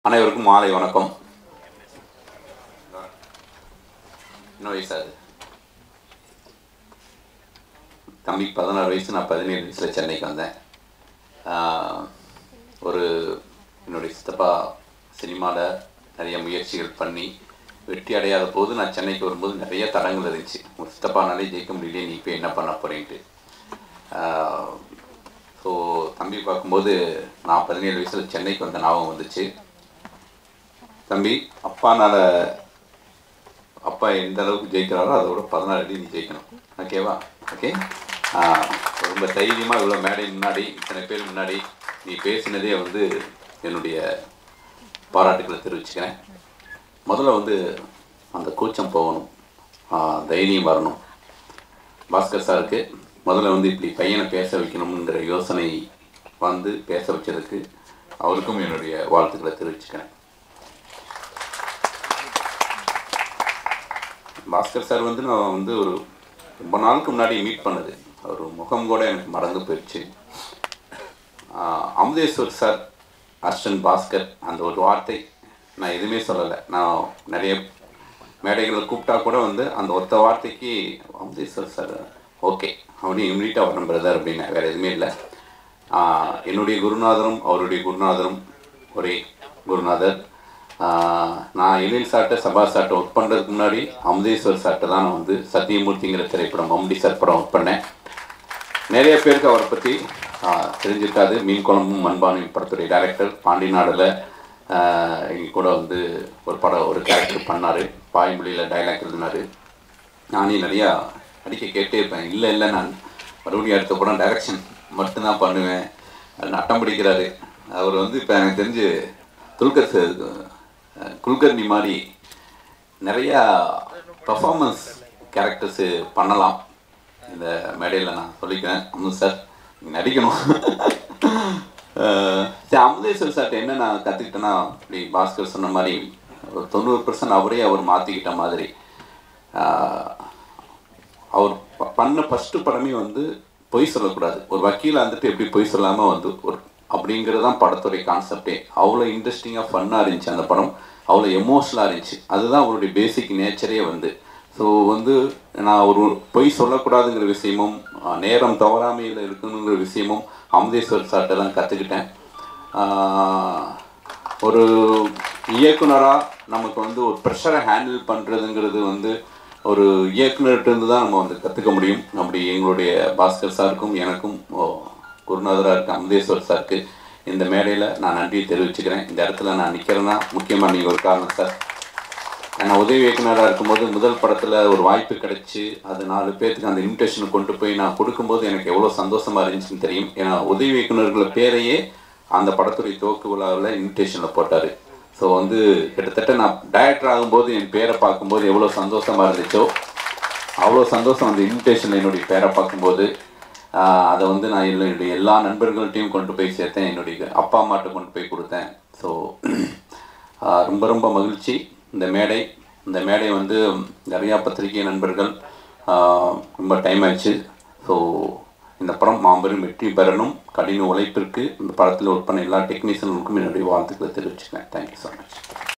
அனைவருக்கும் மாலை வணக்கம் என்ன வயசாது தம்பி பதினாறு வயசு நான் பதினேழு வயசில் சென்னைக்கு வந்தேன் ஆஹ், ஒரு என்னுடைய சித்தப்பா சினிமாவில் நிறைய முயற்சிகள் பண்ணி வெற்றி அடையாத போது நான் சென்னைக்கு வரும்போது நிறைய தடங்கள் இருந்துச்சு உங்கள் சித்தப்பானாலே ஜெயிக்க முடியலையே நீ இப்போ என்ன பண்ண போறேன்ட்டு ஸோ தம்பி பார்க்கும்போது நான் பதினேழு வயசில் சென்னைக்கு வந்த ஞாபகம் வந்துச்சு தம்பி அப்பானால அப்பா எந்த அளவுக்கு ஜெயிக்கிறாரோ அதோட பதினாறு அடி நீ ஜெயிக்கணும் ஓகேவா ஓகே ரொம்ப தைரியமாக இவ்வளோ மேடை முன்னாடி இத்தனை பேர் முன்னாடி நீ பேசினதே வந்து என்னுடைய பாராட்டுக்களை தெரிவிச்சுக்கிறேன் முதல்ல வந்து அந்த கூச்சம் போகணும் ஆஹ், தைரியம் வரணும் பாஸ்கர் சாருக்கு முதல்ல வந்து இப்படி பையனை பேச வைக்கணுங்கிற யோசனை வந்து பேச வச்சதுக்கு அவருக்கும் என்னுடைய வாழ்த்துக்களை தெரிவிச்சுக்கிறேன் பாஸ்கர் சார் வந்து நான் வந்து ஒரு ரொம்ப நாளுக்கு முன்னாடி மீட் பண்ணது அவர் முகம் கூட எனக்கு மறந்து போயிடுச்சு ஆஹ் அமுதேஸ்வர் சார் அர்ஷன் பாஸ்கர் அந்த ஒரு வார்த்தை நான் எதுவுமே சொல்லலை நான் நிறைய மேடைகளை கூப்பிட்டா கூட வந்து அந்த ஒத்த வார்த்தைக்கு அமுதேஸ்வர் சார் ஓகே அப்படின்னு இம்மிடியட்டாக வரணும் பிரதர் அப்படின்னு வேறு எதுவுமே இல்லை ஆஹ் என்னுடைய குருநாதரும் அவருடைய குருநாதரும் ஒரே குருநாதர் ஆஹ் நான் எழில் சாட்டை சபா சாட்டை ஒர்க் பண்ணுறதுக்கு முன்னாடி அமுதேஸ்வர் சாட்டை தான் நான் வந்து சத்தியமூர்த்திங்கிற திரைப்படம் மம்முடி சார் படம் ஒர்க் பண்ணேன் நிறைய பேருக்கு அவரை பற்றி தெரிஞ்சிருக்காது மீன் குழம்பும் மண்பானையும் படத்துடைய டைரக்டர் பாண்டிநாடில் இங்கே கூட வந்து ஒரு படம் ஒரு கேரக்டர் பண்ணார் பாய்மொழியில் டைலாக் எழுதினார் நானே நிறையா அடிக்க கேட்டே இருப்பேன் இல்லை இல்லை நான் மறுபடியும் அடுத்த படம் டைரக்ஷன் மட்டும்தான் பண்ணுவேன் அது நட்டம் பிடிக்கிறாரு அவர் வந்து இப்போ எனக்கு தெரிஞ்சு துல்கர் சார், அஹ், குல்கர்னி மாதிரி நிறையா பர்ஃபார்மன்ஸ் கேரக்டர்ஸு பண்ணலாம் இந்த மேடையில் நான் சொல்லிக்கிறேன் அமுது சார் நீங்க நடிக்கணும் அஹ் சரி அமுதேஸ்வர் சார்ட்ட என்ன நான் கற்றுக்கிட்டேன்னா இப்படி பாஸ்கர் சொன்ன மாதிரி ஒரு தொண்ணூறு பர்சன்ட் அவரே அவர் மாற்றிக்கிட்ட மாதிரி அஹ் அவர் ப- பண்ண ஃபஸ்ட்டு படமே வந்து பொய் சொல்லக்கூடாது ஒரு வக்கீல வந்துட்டு எப்படி பொய் சொல்லாமல் வந்து ஒரு அப்படிங்கிறது தான் படத்துடைய கான்செப்டே அவ்வளோ இன்ட்ரெஸ்டிங்காக ஃபன்னாக இருந்துச்சு அந்த படம் அவ்வளோ எமோஷனலாக இருந்துச்சு அதுதான் அவருடைய பேசிக் நேச்சரே வந்து ஸோ வந்து நான் ஒரு பொய் சொல்லக்கூடாதுங்கிற விஷயமும் அஹ், நேரம் தவறாமையில் இருக்கணுங்கிற விஷயமும் அமுதேஸ்வர் சார்கிட்ட தான் கற்றுக்கிட்டேன் ஒரு இயக்குனராக நமக்கு வந்து ஒரு ப்ரெஷரை ஹேண்டில் பண்ணுறதுங்கிறது வந்து ஒரு இயக்குனர்கிட்ட இருந்து தான் நம்ம வந்து கற்றுக்க முடியும் அப்படி எங்களுடைய பாஸ்கர் சாருக்கும் எனக்கும் ஓ, குருநாதராக இருக்க அமுதேஸ்வர் சாருக்கு இந்த மேடையில் நான் நன்றியை தெரிவிச்சுக்கிறேன் இந்த இடத்துல நான் நிற்கிறேன்னா முக்கியமாக நீங்கள் ஒரு காரணம் சார் நான் உதவி இயக்குனராக இருக்கும்போது முதல் படத்தில் ஒரு வாய்ப்பு கிடைச்சி அது நாலு பேர்த்துக்கு அந்த இன்விடேஷனை கொண்டு போய் நான் கொடுக்கும்போது எனக்கு எவ்வளோ சந்தோஷமாக இருந்துச்சுன்னு தெரியும் ஏன்னா உதவி இயக்குனர்கள் பேரையே அந்த படத்துடைய துவக்க விழாவில் இன்விடேஷனில் போட்டார் ஸோ வந்து கிட்டத்தட்ட நான் டைரக்டர் ஆகும்போது என் பேரை பார்க்கும்போது எவ்வளோ சந்தோஷமாக இருந்துச்சோ அவ்வளோ சந்தோஷம் அந்த இன்விடேஷனில் என்னுடைய பேரை பார்க்கும்போது ஆஹ், அதை வந்து நான் என்னுடைய எல்லா நண்பர்கள்ட்டையும் கொண்டு போய் சேர்த்தேன் என்னுடைய அப்பா அம்மாட்ட கொண்டு போய் கொடுத்தேன் ஸோ ரொம்ப ரொம்ப மகிழ்ச்சி இந்த மேடை இந்த மேடை வந்து நிறையா பத்திரிகை நண்பர்கள் ஆஹ், ரொம்ப டைம் ஆயிடுச்சு ஸோ இந்த படம் மாபெரும் வெற்றி பெறணும் கடின உழைப்பிற்கு இந்த படத்தில் ஒர்க் பண்ண எல்லா டெக்னீஷியனுக்கும் என்னுடைய வாழ்த்துக்களை தெரிவிச்சுக்கிறேன் தேங்க்யூ ஸோ மச்